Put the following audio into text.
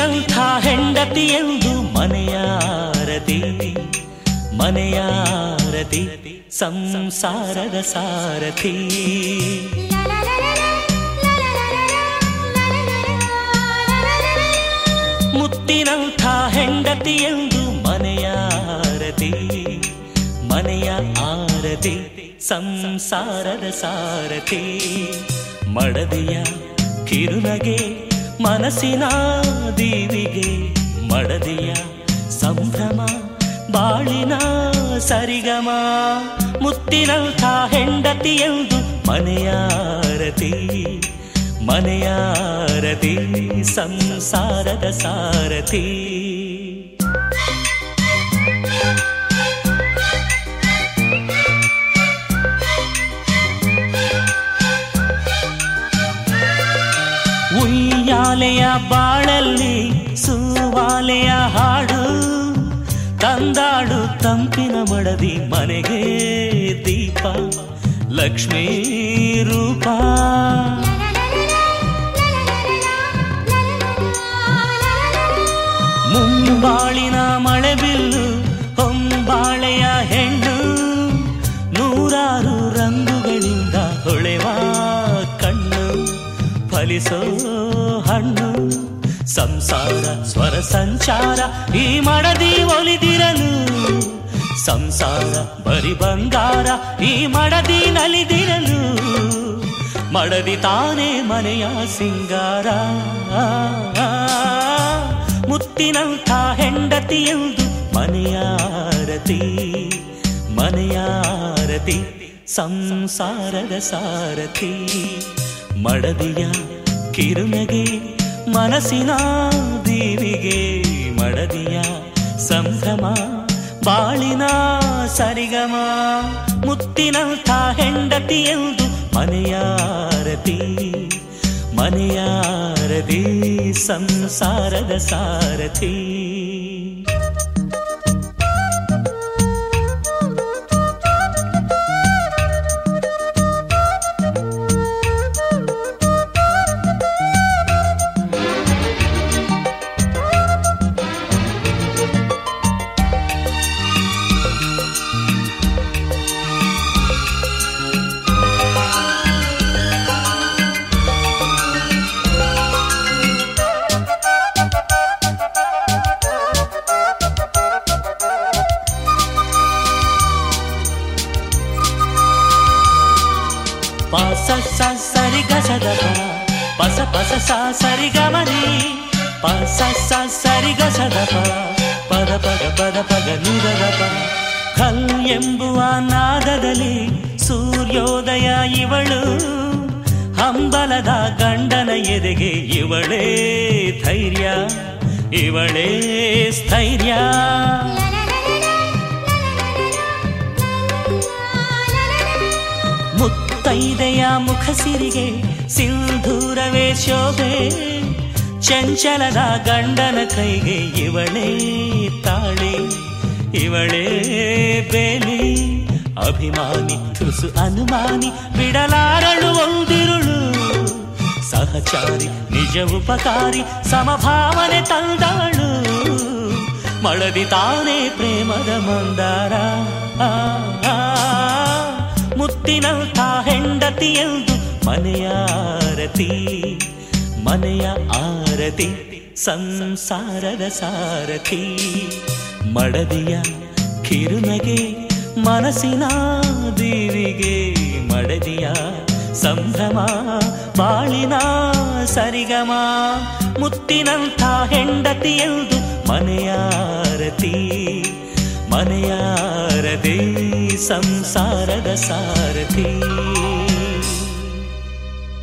ಮುತ್ತಿನಂಥ ಹೆಂಡತಿಯೆಂದು ಮನೆಯಾರತಿ ಮನೆಯಾರತಿ ಸಂಸಾರದ ಸಾರಥಿ ಮುತ್ತಿನಂಥ ಹೆಂಡತಿಯೆಂದು ಮನೆಯಾರತಿ ಮನೆಯ ಆರತಿ ಸಂಸಾರದ ಸಾರಥಿ ಮಡದಿಯ ಕಿರುನಗೆ ಮನಸ್ಸಿನ ದೀವಿಗೆ ಮಡದಿಯ ಸಂಭ್ರಮ ಬಾಳಿನ ಸರಿಗಮ ಮುತ್ತಿನಂಥ ಹೆಂಡತಿಯೆಂದು ಮನೆಯಾರತಿ ಮನೆಯಾರತಿ ಸಂಸಾರದ ಸಾರಥಿ ಉಯ್ಯಾಲೆಯ ಬಾಳಲ್ಲಿ ಸುವಾಲೆಯ ಹಾಡು ತಂದಾಡು ತಂಪಿನ ಮಡದಿ ಮನೆಗೆ ದೀಪ ಲಕ್ಷ್ಮೀ ರೂಪ ಮುಂಬಾಳಿನ ಮಳೆ ಬಿಲ್ಲು ಹೊಂಬಾಳೆಯ ಹೆಣ್ಣು ನೂರಾರು ರಂಗುಗಳಿಂದ ಹೊಳೆವ ಕಣ್ಣು ಫಲಿಸೋ ಹಣ್ಣು ಸಂಸಾರ ಸ್ವರ ಸಂಚಾರ ಈ ಮಡದಿ ಒಲಿದಿರಲು ಸಂಸಾರ ಬರಿ ಬಂಗಾರ ಈ ಮಡದಿ ನಲಿದಿರಲು ಮಡದಿ ತಾನೇ ಮನೆಯ ಸಿಂಗಾರ ಮುತ್ತಿನಂಥ ಹೆಂಡತಿಯೆಂದು ಮನೆಯಾರತಿ ಮನೆಯಾರತಿ ಸಂಸಾರದ ಸಾರಥಿ ಮಡದಿಯ ಕಿರುನಗೆ ಮನಸ್ಸಿನ ದೀವಿಗೆ ಮಡದಿಯ ಸಂಭ್ರಮ ಬಾಳಿನ ಸರಿಗಮ ಮುತ್ತಿನಂಥ ಹೆಂಡತಿಯೆಂದು ಮನೆಯಾರತಿ ಮನೆಯಾರತಿ ಸಂಸಾರದ ಸಾರಥಿ ಪಸ ಸ ಸರಿ ಗಸದ ಪಸ ಪಸ ಸ ಸರಿ ಗಮನಿ ಪಸ ಸ ಸರಿ ಗಸದ ಪದ ಪದ ಪದ ಪದ ನಿರದ ಪ ಕಲ್ ಎಂಬುವ ನಾದದಲ್ಲಿ ಸೂರ್ಯೋದಯ ಇವಳು ಹಂಬಲದ ಗಂಡನ ಎದೆಗೆ ಇವಳೇ ಧೈರ್ಯ ಇವಳೇ ಸ್ಥೈರ್ಯ ಮುತ್ತೈದೆಯ ಮುಖಸಿರಿಗೆ ಸಿಂಧೂರವೇ ಶೋಭೆ ಚಂಚಲದ ಗಂಡನ ಕೈಗೆ ಇವಳೇ ತಾಳಿ ಇವಳೇ ಬೇಲಿ ಅಭಿಮಾನಿ ತುಸು ಅನುಮಾನಿ ಬಿಡಲಾರಳು ಒಂದಿರುಳು ಸಹಚಾರಿ ನಿಜ ಉಪಕಾರಿ ಸಮಭಾವನೆ ತಂದಾಳು ಮಳದಿ ತಾನೇ ಪ್ರೇಮದ ಮಂದಾರ ಆ, ಆ, ಮುತ್ತಿನಂಥ ಹೆಂಡತಿಯೆಂದು ಮನೆಯಾರತಿ ಮನೆಯ ಆರತಿ ಸಂಸಾರದ ಸಾರಥಿ ಮಡದಿಯ ಕಿರುನಗೆ ಮನಸ್ಸಿನ ದೀವಿಗೆ ಮಡದಿಯ ಸಂಭ್ರಮ ಬಾಳಿನ ಸರಿಗಮ ಮುತ್ತಿನಂಥ ಹೆಂಡತಿಯೆಂದು ಮನೆಯಾರತಿ ಮನೆಯಾರತಿ ಸಂಸಾರದ ಸಾರಥಿ